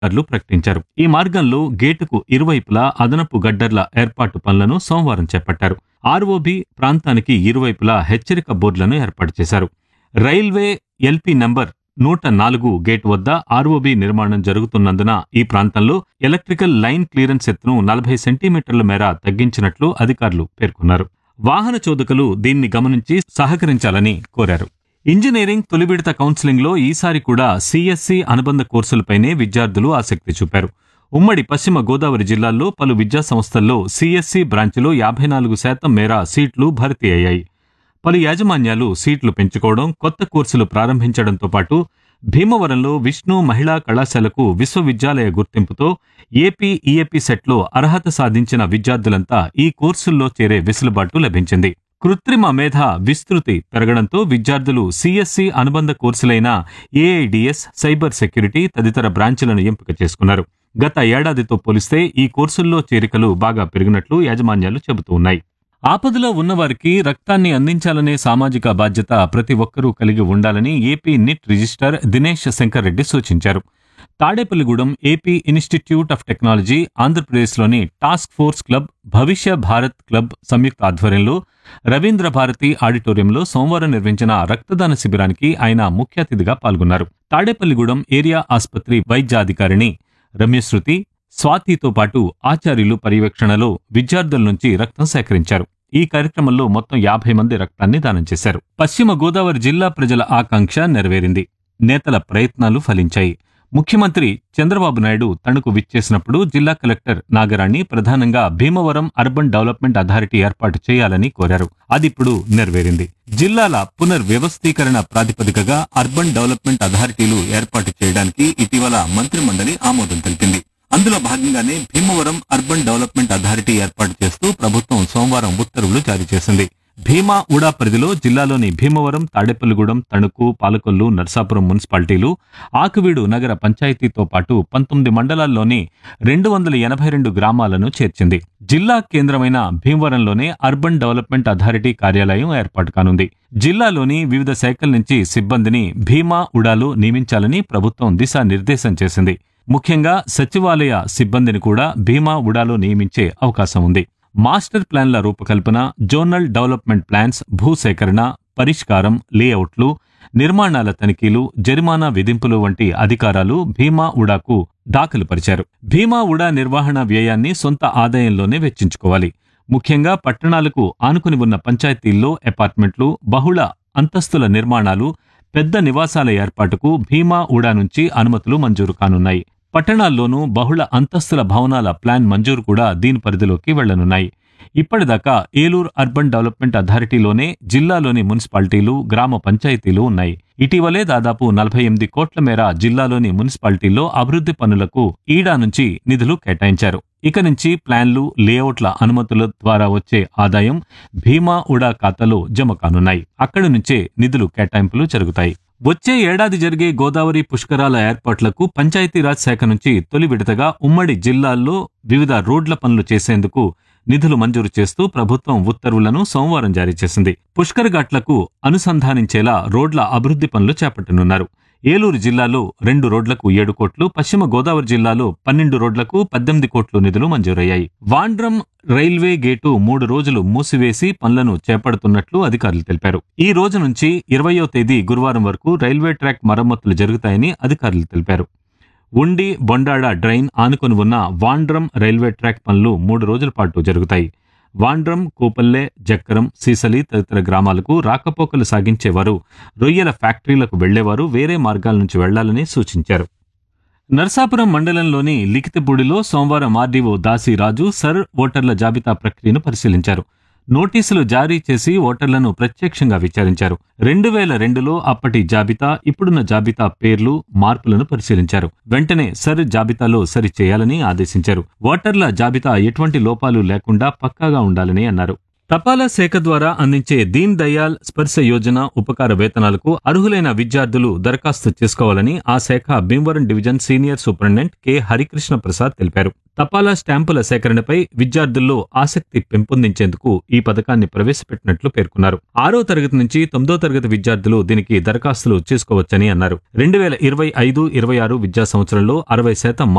అధికారులు ప్రకటించారు ఈ మార్గంలో గేటుకు ఇరువైపులా అదనపు గడ్డర్ల ఏర్పాటు పనులను సోమవారం చేపట్టారు ఆర్ఓబి ప్రాంతానికి ఇరువైపులా హెచ్చరిక బోర్డులను ఏర్పాటు చేశారు రైల్వే ఎల్పీ నంబర్ నూట నాలుగు గేట్ వద్ద ఆర్ఓబి నిర్మాణం జరుగుతున్నందున ఈ ప్రాంతంలో ఎలక్ట్రికల్ లైన్ క్లియరెన్స్ ఎత్తును నలభై సెంటీమీటర్ల మేర తగ్గించినట్లు అధికారులు పేర్కొన్నారు వాహన చోదకులు దీన్ని గమనించి సహకరించాలని కోరారు ఇంజనీరింగ్ తొలి విడత కౌన్సిలింగ్ లో ఈసారి కూడా సిఎస్సి అనుబంధ కోర్సులపైనే విద్యార్థులు ఆసక్తి చూపారు ఉమ్మడి పశ్చిమ గోదావరి జిల్లాల్లో పలు విద్యా సంస్థల్లో సిఎస్సి బ్రాంచ్లో యాభై నాలుగు శాతం మేర సీట్లు భర్తీ అయ్యాయి పలు యాజమాన్యాలు సీట్లు పెంచుకోవడం కొత్త కోర్సులు ప్రారంభించడంతో పాటు భీమవరంలో విష్ణు మహిళా కళాశాలకు విశ్వవిద్యాలయ గుర్తింపుతో ఏపీ ఈఏపీ సెట్లో అర్హత సాధించిన విద్యార్థులంతా ఈ కోర్సుల్లో చేరే వెసులుబాటు లభించింది కృత్రిమ మేధ విస్తృతి పెరగడంతో విద్యార్థులు సిఎస్సి అనుబంధ కోర్సులైన ఏఐడిఎస్ సైబర్ సెక్యూరిటీ తదితర బ్రాంచ్లను ఎంపిక చేసుకున్నారు గత ఏడాదితో పోలిస్తే ఈ కోర్సుల్లో చేరికలు బాగా పెరిగినట్లు యాజమాన్యాలు చెబుతూ ఉన్నాయి ఆపదలో ఉన్నవారికి రక్తాన్ని అందించాలనే సామాజిక బాధ్యత ప్రతి ఒక్కరూ కలిగి ఉండాలని AP NIT registrar Dinesh Shankar Reddy సూచించారు Tadepalligudem AP institute of technology ఆంధ్రప్రదేశ్లోని task force club Bhavishya Bharat club సంయుక్త ఆధ్వర్యంలో రవీంద్ర భారతి ఆడిటోరియంలో సోమవారం నిర్వహించిన రక్తదాన శిబిరానికి ఆయన ముఖ్య అతిథిగా పాల్గొన్నారు తాడేపల్లిగూడెం ఏరియా ఆసుపత్రి వైద్యాధికారిణి రమ్యశ్రుతి స్వాతితో పాటు ఆచార్యులు పర్యవేక్షణలో విద్యార్థుల నుంచి రక్తం సేకరించారు ఈ కార్యక్రమంలో మొత్తం యాభై మంది రక్తాన్ని దానం చేశారు పశ్చిమ గోదావరి జిల్లా ప్రజల ఆకాంక్ష నెరవేరింది నేతల ప్రయత్నాలు ఫలించాయి ముఖ్యమంత్రి చంద్రబాబు నాయుడు తణుకు విచ్చేసినప్పుడు జిల్లా కలెక్టర్ నాగరాణి ప్రధానంగా భీమవరం అర్బన్ డెవలప్మెంట్ అథారిటీ ఏర్పాటు చేయాలని కోరారు అదిప్పుడు నెరవేరింది జిల్లాల పునర్వ్యవస్థీకరణ ప్రాతిపదికగా అర్బన్ డెవలప్మెంట్ అథారిటీలు ఏర్పాటు చేయడానికి ఇటీవల మంత్రిమండలి ఆమోదం తెలిపింది అందులో భాగంగానే భీమవరం అర్బన్ డెవలప్మెంట్ అథారిటీ ఏర్పాటు చేస్తూ ప్రభుత్వం సోమవారం ఉత్తర్వులు జారీ చేసింది భీమా ఉడా పరిధిలో జిల్లాలోని భీమవరం తాడేపల్లిగూడెం తణుకు పాలకొల్లు నర్సాపురం మున్సిపాలిటీలు ఆకువీడు నగర పంచాయతీతో పాటు పంతొమ్మిది మండలాల్లోని రెండు వందల ఎనభై రెండు గ్రామాలను చేర్చింది జిల్లా కేంద్రమైన భీమవరంలోనే అర్బన్ డెవలప్మెంట్ అథారిటీ కార్యాలయం ఏర్పాటు కానుంది జిల్లాలోని వివిధ శాఖల నుంచి సిబ్బందిని భీమా ఉడాలో నియమించాలని ప్రభుత్వం దిశానిర్దేశం చేసింది ముఖ్యంగా సచివాలయ సిబ్బందిని కూడా భీమా ఉడాలో నియమించే అవకాశం ఉంది మాస్టర్ ప్లాన్ల రూపకల్పన జోనల్ డెవలప్మెంట్ ప్లాన్స్ భూసేకరణ పరిష్కారం లేఅవుట్లు నిర్మాణాల తనిఖీలు జరిమానా విధింపులు వంటి అధికారాలు భీమా ఉడాకు దాఖలు పరిచారు భీమా ఉడా నిర్వహణ వ్యయాన్ని సొంత ఆదాయంలోనే వెచ్చించుకోవాలి ముఖ్యంగా పట్టణాలకు ఆనుకుని ఉన్న పంచాయతీల్లో అపార్ట్మెంట్లు బహుళ అంతస్తుల నిర్మాణాలు పెద్ద నివాసాల ఏర్పాటుకు భీమా ఉడా నుంచి అనుమతులు మంజూరు కానున్నాయి పట్టణాల్లోనూ బహుళ అంతస్తుల భవనాల ప్లాన్ మంజూరు కూడా దీని పరిధిలోకి వెళ్లనున్నాయి ఇప్పటిదాకా ఏలూరు అర్బన్ డెవలప్మెంట్ అథారిటీలోనే జిల్లాలోని మున్సిపాలిటీలు గ్రామ పంచాయతీలు ఉన్నాయి ఇటీవలే దాదాపు నలభై ఎనిమిది కోట్ల మేర జిల్లాలోని మున్సిపాలిటీల్లో అభివృద్ధి పనులకు ఈడా నుంచి నిధులు కేటాయించారు ఇక నుంచి ప్లాన్లు లేఅవుట్ల అనుమతుల ద్వారా వచ్చే ఆదాయం భీమా ఉడా ఖాతాలో జమ కానున్నాయి అక్కడి నుంచే నిధులు కేటాయింపులు జరుగుతాయి వచ్చే ఏడాది జరిగే గోదావరి పుష్కరాల ఏర్పాట్లకు పంచాయతీరాజ్ శాఖ నుంచి తొలి విడతగా ఉమ్మడి జిల్లాల్లో వివిధ రోడ్ల పనులు చేసేందుకు నిధులు మంజూరు చేస్తూ ప్రభుత్వం ఉత్తర్వులను సోమవారం జారీ చేసింది పుష్కర్ ఘాట్లకు అనుసంధానించేలా రోడ్ల అభివృద్ధి పనులు చేపట్టనున్నారు ఏలూరు జిల్లాలో రెండు రోడ్లకు ఏడు కోట్లు పశ్చిమ గోదావరి జిల్లాలో పన్నెండు రోడ్లకు పద్దెనిమిది కోట్లు నిధులు మంజూరయ్యాయి వాండ్రం రైల్వే గేటు మూడు రోజులు మూసివేసి పనులను చేపడుతున్నట్లు అధికారులు తెలిపారు ఈ రోజు నుంచి ఇరవయో తేదీ గురువారం వరకు రైల్వే ట్రాక్ మరమ్మతులు జరుగుతాయని అధికారులు తెలిపారు ఉండి బొండాడ డ్రైన్ ఆనుకొని ఉన్న వాండ్రం రైల్వే ట్రాక్ పనులు మూడు రోజుల పాటు జరుగుతాయి వాండ్రం కూపల్లె జక్కరం సీసలి తదితర గ్రామాలకు రాకపోకలు సాగించేవారు రొయ్యల ఫ్యాక్టరీలకు వెళ్లేవారు వేరే మార్గాల నుంచి వెళ్లాలని సూచించారు నర్సాపురం మండలంలోని లిఖితపూడిలో సోమవారం ఆర్డీఓ దాసి రాజు సర్ ఓటర్ల జాబితా ప్రక్రియను పరిశీలించారు నోటీసులు జారీ చేసి ఓటర్లను ప్రత్యక్షంగా విచారించారు రెండు వేల రెండులో అప్పటి జాబితా ఇప్పుడున్న జాబితా పేర్లు మార్పులను పరిశీలించారు వెంటనే సర్ జాబితాలో సరి చేయాలని ఆదేశించారు ఓటర్ల జాబితా ఎటువంటి లోపాలు లేకుండా పక్కాగా ఉండాలని అన్నారు తపాలా శాఖ ద్వారా అందించే దీన్ దయాల్ స్పర్శ యోజన ఉపకార వేతనాలకు అర్హులైన విద్యార్థులు దరఖాస్తు చేసుకోవాలని ఆ శాఖ Bhimavaram division senior superintendent K Harikrishna Prasad తెలిపారు తపాలా స్టాంపుల సేకరణపై విద్యార్థుల్లో ఆసక్తి పెంపొందించేందుకు ఈ పథకాన్ని ప్రవేశపెట్టినట్లు పేర్కొన్నారు ఆరో తరగతి నుంచి తొమ్మిదో తరగతి విద్యార్థులు దీనికి దరఖాస్తులు చేసుకోవచ్చని అన్నారు రెండు వేల ఇరవై ఐదు ఇరవై ఆరు విద్యా సంవత్సరంలో అరవై శాతం